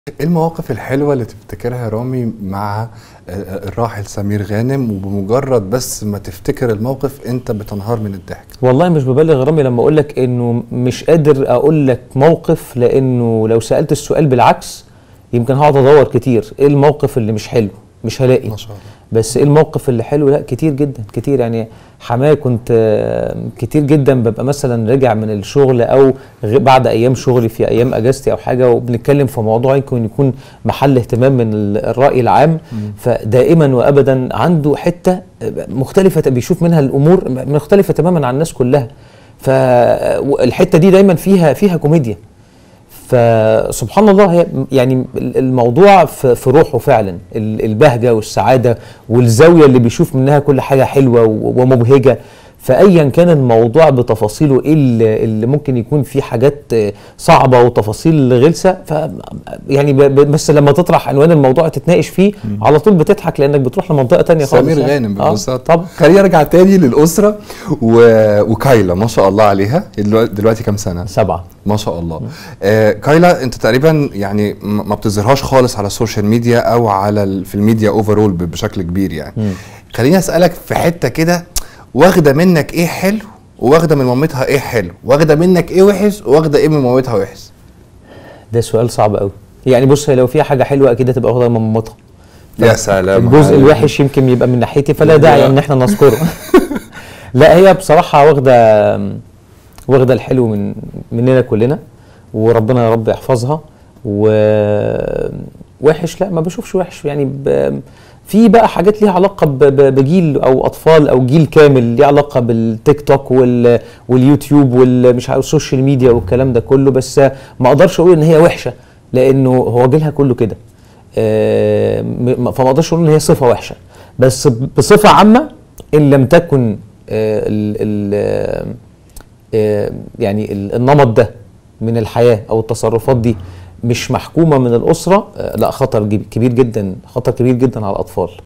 ايه المواقف الحلوة اللي تفتكرها يا رامي مع آه، الراحل سمير غانم وبمجرد بس ما تفتكر الموقف انت بتنهار من الضحك والله مش ببالغ رامي لما اقول لك انه مش قادر اقول لك موقف لانه لو سالت السؤال بالعكس يمكن هقعد ادور كتير ايه الموقف اللي مش حلو مش هلاقي ما شاء الله بس ايه الموقف اللي حلو لا كتير جدا كتير يعني حماية كنت آه، كتير جدا ببقى مثلا راجع من الشغل او غ- بعد ايام شغلي في ايام اجازتي او حاجه وبنتكلم في موضوع يمكن يكون محل اهتمام من ال- الراي العام فدائما وابدا عنده حته مختلفه بيشوف منها الامور مختلفه تماما عن الناس كلها فالحته دي دايما فيها فيها كوميديا فسبحان الله هي يعني الموضوع في في روحه فعلا ال- البهجه والسعاده والزاويه اللي بيشوف منها كل حاجه حلوه و- ومبهجه فايا كان الموضوع بتفاصيله ايه اللي اللي ممكن يكون فيه حاجات آه، صعبه وتفاصيل غلسه ف يعني ب- ب- بس لما تطرح عنوان الموضوع تتناقش فيه على طول بتضحك لانك بتروح لمنطقه تانية خالص سمير يعني. غانم آه، ببساطة طبعا خلينا ارجع تاني للأسرة و... وكايلا ما شاء الله عليها دلوقتي دلوقتي كام سنة؟ سبعه ما شاء الله آه كايلا انت تقريبا يعني م- ما بتظهرهاش خالص على السوشيال ميديا او على ال... في الميديا اوفرول بشكل كبير يعني مم. خليني اسالك في حته كده واخده منك ايه حلو واخده من مامتها ايه حلو واخده منك ايه وحش واخده ايه من مامتها وحش ده سؤال صعب قوي يعني بص هي لو فيها حاجه حلوه اكيد هتبقى واخدها من مامتها يا سلام الجزء عليك. الوحش يمكن يبقى من ناحيتي فلا لا. داعي ان احنا نذكره لا هي بصراحه واخده واخده الحلو من مننا كلنا وربنا يا رب يحفظها و وحش لا ما بشوفش وحش يعني ب... في بقى حاجات ليها علاقه ب... ب... بجيل او اطفال او جيل كامل ليه علاقه بالتيك توك وال... واليوتيوب والمش عارف السوشيال ميديا والكلام ده كله بس ما اقدرش اقول ان هي وحشه لانه هو جيلها كله كده آه، م- فما اقدرش اقول ان هي صفه وحشه بس بصفه عامه ان لم تكن آه، ال ال آه، يعني ال- النمط ده من الحياه او التصرفات دي مش محكومه من الاسره آه، لا خطر جي- كبير جدا خطر كبير جدا على الاطفال